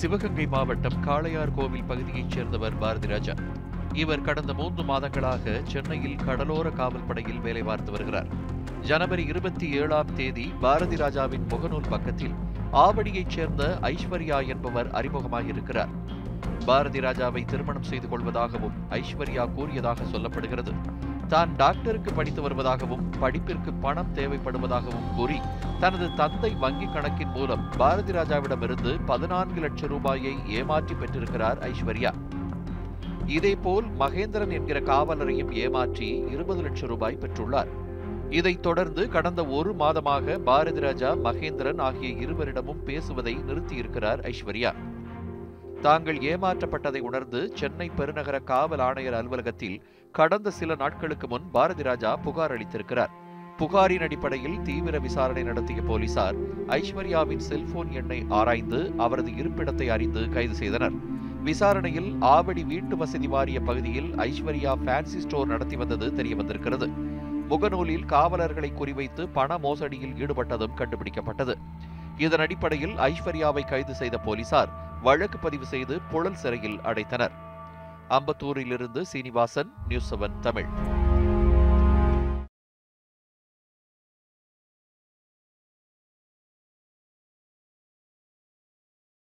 சிவகங்கை மாவட்டம் காளையார் கோவில் பகுதியைச் சேர்ந்தவர் பாரதி ராஜா இவர் கடந்த மூன்று மாதங்களாக சென்னையில் கடலோர காவல் படையில் வேலை பார்த்து வருகிறார் ஜனவரி இருபத்தி ஏழாம் தேதி பாரதி ராஜாவின் முகநூல் பக்கத்தில் ஆவடியைச் சேர்ந்த ஐஸ்வர்யா என்பவர் அறிமுகமாகியிருக்கிறார் பாரதி ராஜாவை திருமணம் செய்து கொள்வதாகவும் ஐஸ்வர்யா கூறியதாக சொல்லப்படுகிறது தான் டாக்டருக்கு படித்து வருவதாகவும் படிப்பிற்கு பணம் தேவைப்படுவதாகவும் கூறி தனது தந்தை வங்கி கணக்கின் மூலம் பாரதி ராஜாவிடமிருந்து பதினான்கு லட்சம் ரூபாயை ஏமாற்றி பெற்றிருக்கிறார் ஐஸ்வர்யா இதேபோல் மகேந்திரன் என்கிற காவலரையும் ஏமாற்றி இருபது லட்சம் ரூபாய் பெற்றுள்ளார் இதைத் தொடர்ந்து கடந்த ஒரு மாதமாக பாரதி ராஜா மகேந்திரன் ஆகிய இருவரிடமும் பேசுவதை நிறுத்தியிருக்கிறார் ஐஸ்வர்யா தாங்கள் ஏமாற்றப்பட்டதை உணர்ந்து சென்னை பெருநகர காவல் ஆணையர் அலுவலகத்தில் கடந்த சில நாட்களுக்கு முன் பாரதி ராஜா புகார் அளித்திருக்கிறார் புகாரின் அடிப்படையில் தீவிர விசாரணை நடத்திய போலீசார் ஐஸ்வர்யாவின் செல்போன் எண்ணை ஆராய்ந்து அவரது இருப்பிடத்தை அறிந்து கைது செய்தனர் விசாரணையில் ஆவடி வீட்டு வசதி வாரிய பகுதியில் ஐஸ்வர்யா ஃபேன்சி ஸ்டோர் நடத்தி வந்தது தெரிய வந்திருக்கிறது முகநூலில் காவலர்களை குறிவைத்து பண மோசடியில் ஈடுபட்டதும் கண்டுபிடிக்கப்பட்டது இதன் அடிப்படையில் ஐஸ்வர்யாவை கைது செய்த போலீசார் வழக்கு பதிவு செய்து புழல் சிறையில் அடைத்தனர் அம்பத்தூரிலிருந்து சீனிவாசன் நியூஸ் செவன் தமிழ்